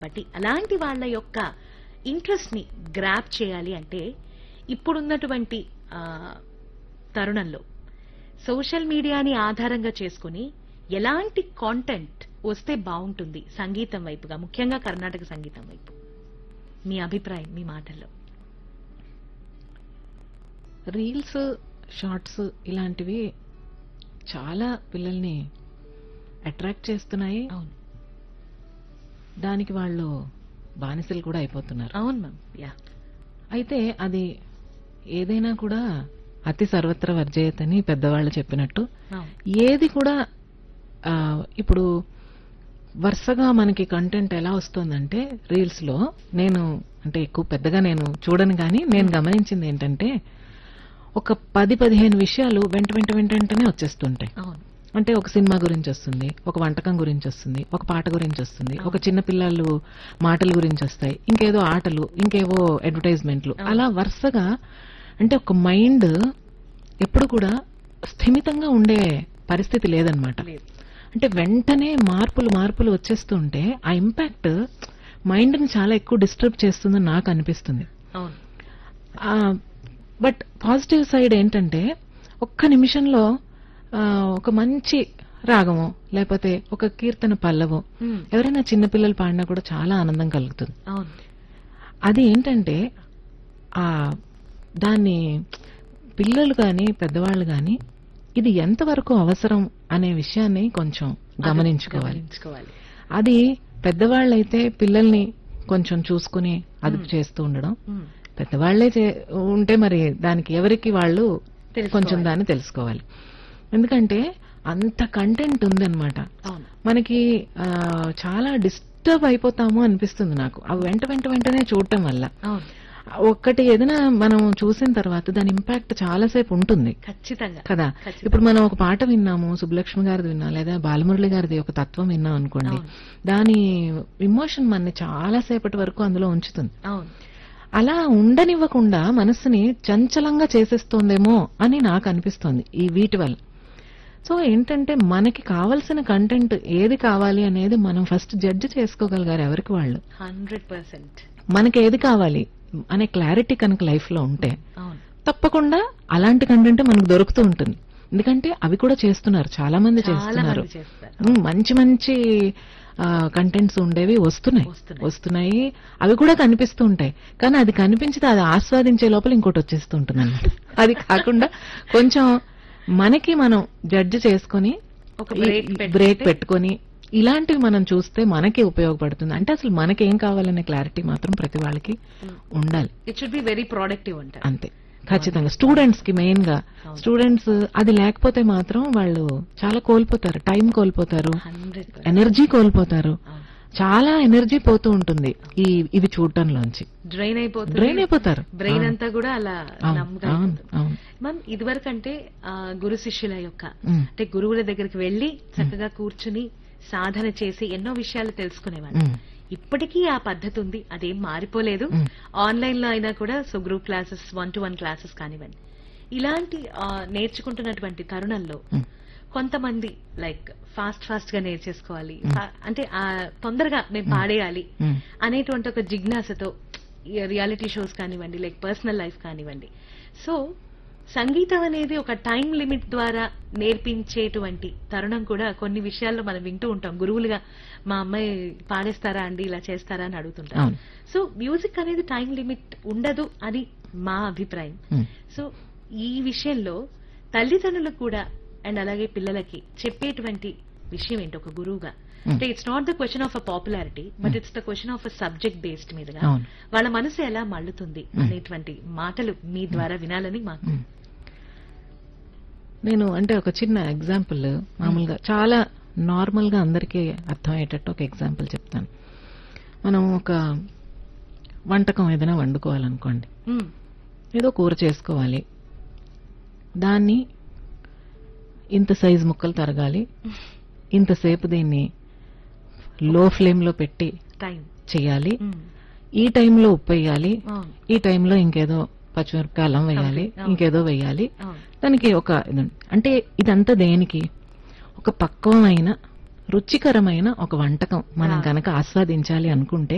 బట్టి అలాంటి వాళ్ళ యొక్క ఇంట్రెస్ట్ ని గ్రాప్ చేయాలి అంటే ఇప్పుడున్నటువంటి ఆ, తరుణంలో సోషల్ మీడియాని ఆధారంగా చేసుకుని ఎలాంటి కాంటెంట్ వస్తే బాగుంటుంది సంగీతం వైపుగా ముఖ్యంగా కర్ణాటక సంగీతం వైపు మీ అభిప్రాయం మీ మాటల్లో రీల్స్ షార్ట్స్ ఇలాంటివి చాలా పిల్లల్ని అట్రాక్ట్ చేస్తున్నాయి అవును దానికి వాళ్ళు బానిసలు కూడా అయిపోతున్నారు అవును మ్యామ్ యా అయితే అది ఏదైనా కూడా అతి సర్వత్ర వర్జయతని పెద్దవాళ్ళు చెప్పినట్టు అవును ఏది కూడా ఆ, ఇప్పుడు వరుసగా మనకి కంటెంట్ ఎలా వస్తుందంటే రీల్స్ లో నేను అంటే ఎక్కువ పెద్దగా నేను చూడను కానీ నేను గమనించింది ఏంటంటే ఒక పది పదిహేను విషయాలు వెంట వెంట వెంట వెంటనే వచ్చేస్తుంటాయి అవును అంటే ఒక సినిమా గురించి వస్తుంది ఒక వంటకం గురించి వస్తుంది ఒక పాట గురించి వస్తుంది ఒక చిన్న పిల్లలు మాటల గురించి వస్తాయి ఇంకేదో ఆటలు ఇంకేవో అడ్వర్టైజ్మెంట్లు అలా వరుసగా అంటే ఒక మైండ్ ఎప్పుడు కూడా స్థిమితంగా ఉండే పరిస్థితి లేదనమాట లేదు అంటే వెంటనే మార్పులు మార్పులు వచ్చేస్తుంటే ఆ ఇంపాక్ట్ మైండ్ ని చాలా ఎక్కువ డిస్టర్బ్ చేస్తుందని నాకు అనిపిస్తుంది అవును బట్ పాజిటివ్ సైడ్ ఏంటంటే ఒక్క నిమిషంలో ఆ, ఒక మంచి రాగమో లేకపోతే ఒక కీర్తన పల్లవో మ్మ్. ఎవరైనా చిన్నపిల్లలు పాడినా కూడా చాలా ఆనందం కలుగుతుంది అవును అది ఏంటంటే ఆ దాన్ని పిల్లలు కానీ పెద్దవాళ్ళు కానీ ఇది ఎంతవరకు అవసరం అనే విషయాన్ని కొంచెం గమనించుకోవాలి గమనించుకోవాలి అది పెద్దవాళ్ళైతే పిల్లల్ని కొంచెం చూసుకుని అదుపు చేస్తూ ఉండడం మ్మ్. పెద్దవాళ్లే చే- ఉంటే మరి దానికి ఎవరికి వాళ్ళు తెలుసుకోవాలి. కొంచెం దాన్ని తెలుసుకోవాలి ఎందుకంటే అంత కంటెంట్ ఉందన్నమాట అవును మనకి ఆ, చాలా డిస్టర్బ్ అయిపోతాము అనిపిస్తుంది నాకు అవి వెంట వెంట వెంటనే చూడటం వల్ల అవును ఒక్కటి ఏదైనా మనం చూసిన తర్వాత దాని ఇంపాక్ట్ చాలాసేపు ఉంటుంది ఖచ్చితంగా కదా ఖచ్చితంగా. ఇప్పుడు మనం ఒక పాట విన్నాము సుబ్బలక్ష్మి గారిది విన్నాం లేదా బాలమురళి గారిది ఒక తత్వం విన్నాం అనుకోండి అవును. దాని ఇమోషన్ మనని చాలా సేపటి వరకు అందులో ఉంచుతుంది అవును అలా ఉండనివ్వకుండా మనస్సుని చంచలంగా చేసేస్తోందేమో అని నాకు అనిపిస్తోంది ఈ వీటి వల్ల సో ఏంటంటే మనకి కావలసిన కంటెంట్ ఏది కావాలి అనేది మనం ఫస్ట్ జడ్జ్ చేసుకోగలిగారు ఎవరికి వాళ్ళు హండ్రెడ్ పర్సెంట్ మనకి ఏది కావాలి అనే క్లారిటీ కనుక లైఫ్ లో ఉంటే అవును తప్పకుండా అలాంటి కంటెంట్ మనకు దొరుకుతూ ఉంటుంది ఎందుకంటే అవి కూడా చేస్తున్నారు చాలా మంది చాలా చేస్తున్నారు మంది చేస్తారు ఉమ్, మంచి మంచి కంటెంట్స్ ఉండేవి వస్తున్నాయి వస్తున్నాయి. వస్తున్నాయి అవి కూడా కనిపిస్తూ ఉంటాయి కానీ అది కనిపించితే అది ఆస్వాదించే లోపల ఇంకోటి వచ్చేస్తూ ఉంటుంది అన్నమాట అది కాకుండా కొంచెం మనకి మనం జడ్జ్ చేసుకొని ఒక break ఈ- పెట్టుకుంటే- బ్రేక్ పెట్టుకొని ఇలాంటివి మనం చూస్తే మనకి ఉపయోగపడుతుంది అంటే అసలు మనకి ఏం కావాలనే క్లారిటీ మాత్రం ప్రతి వాళ్ళకి ఉండాలి it should be very productive అంటారు అంతే ఖచ్చితంగా స్టూడెంట్స్ కి మెయిన్ గా స్టూడెంట్స్ అది లేకపోతే మాత్రం వాళ్ళు చాలా కోల్పోతారు టైం కోల్పోతారు హండ్రెడ్ ఎనర్జీ కోల్పోతారు చాలా ఎనర్జీ పోతూ ఉంటుంది ఈ ఇవి చూడటంలోంచి డ్రైన్ అయిపోతుంది డ్రైన్ అయిపోతారు బ్రెయిన్ అవును, అంతా కూడా అలా అవును, నమ్ముగా అవును, అయిపోతుంది. అవును. మ్యామ్ ఇదివరకు అంటే ఆ, గురు శిష్యుల యొక్క ఉమ్, అంటే గురువుల దగ్గరికి వెళ్లి చక్కగా కూర్చుని సాధన చేసి ఎన్నో విషయాలు తెలుసుకునేవాళ్ళు ఉమ్, ఇప్పటికీ ఆ పద్ధతి ఉంది అదేం మారిపోలేదు మ్మ్. ఆన్లైన్ లో అయినా కూడా so group classes one to one classes కానివ్వండి ఇలాంటి ఆ, నేర్చుకుంటున్నటువంటి తరుణంలో ఉమ్, కొంతమంది లైక్ ఫాస్ట్ ఫాస్ట్ గా నేర్చేసుకోవాలి ఫా- అంటే ఆ తొందరగా మేము పాడేయాలి ఉమ్, అనేటువంటి ఒక జిజ్ఞాసతో రియాలిటీ షోస్ కానివ్వండి లైక్ పర్సనల్ లైఫ్ కానివ్వండి సో సంగీతం అనేది ఒక టైం లిమిట్ ద్వారా నేర్పించేటువంటి తరుణం కూడా కొన్ని విషయాల్లో మనం వింటూ ఉంటాం గురువులుగా మా అమ్మాయి పాడేస్తారా అండి ఇలా చేస్తారా అని అడుగుతుంటాం అవును సో మ్యూజిక్ అనేది టైం లిమిట్ ఉండదు అని మా అభిప్రాయం ఉమ్, సో ఈ విషయంలో తల్లిదండ్రులకు కూడా అండ్ అలాగే పిల్లలకి చెప్పేటువంటి విషయం ఏంటి ఒక గురువుగా Hmm. అంటే it's not the question of a popularity but it's the question of a subject based మీదుగా అవును. వాళ్ళ మనసు ఎలా మళ్ళుతుంది అనేటువంటి మాటలు మీ ద్వారా వినాలని మాకు ఉమ్. నేను అంటే ఒక చిన్న ఎగ్జాంపుల్ మామూలుగా చాలా నార్మల్ గా అందరికీ అర్థమయ్యేటట్టు ఒక ఎగ్జాంపుల్ చెప్తాను మనం ఒక వంటకం ఏదైనా వండుకోవాలనుకోండి Hmm. ఏదో కూర చేసుకోవాలి దాన్ని ఇంత సైజు ముక్కలు తరగాలి ఇంతసేపు దీన్ని లో ఫ్లేమ్ లో పెట్టి టైం చేయాలి Hmm. ఈ టైంలో ఉప్పు వేయాలి అవును ఈ టైంలో ఇంకేదో పచ్చిమిరపకాయ అల్లం వేయాలి అవును. ఇంకేదో వేయాలి అవును దానికి ఒక ఇది ఉంది. అంటే ఇదంతా దేనికి ఒక పక్వమైన రుచికరమైన ఒక వంటకం మనం ఆ. కనుక ఆస్వాదించాలి అనుకుంటే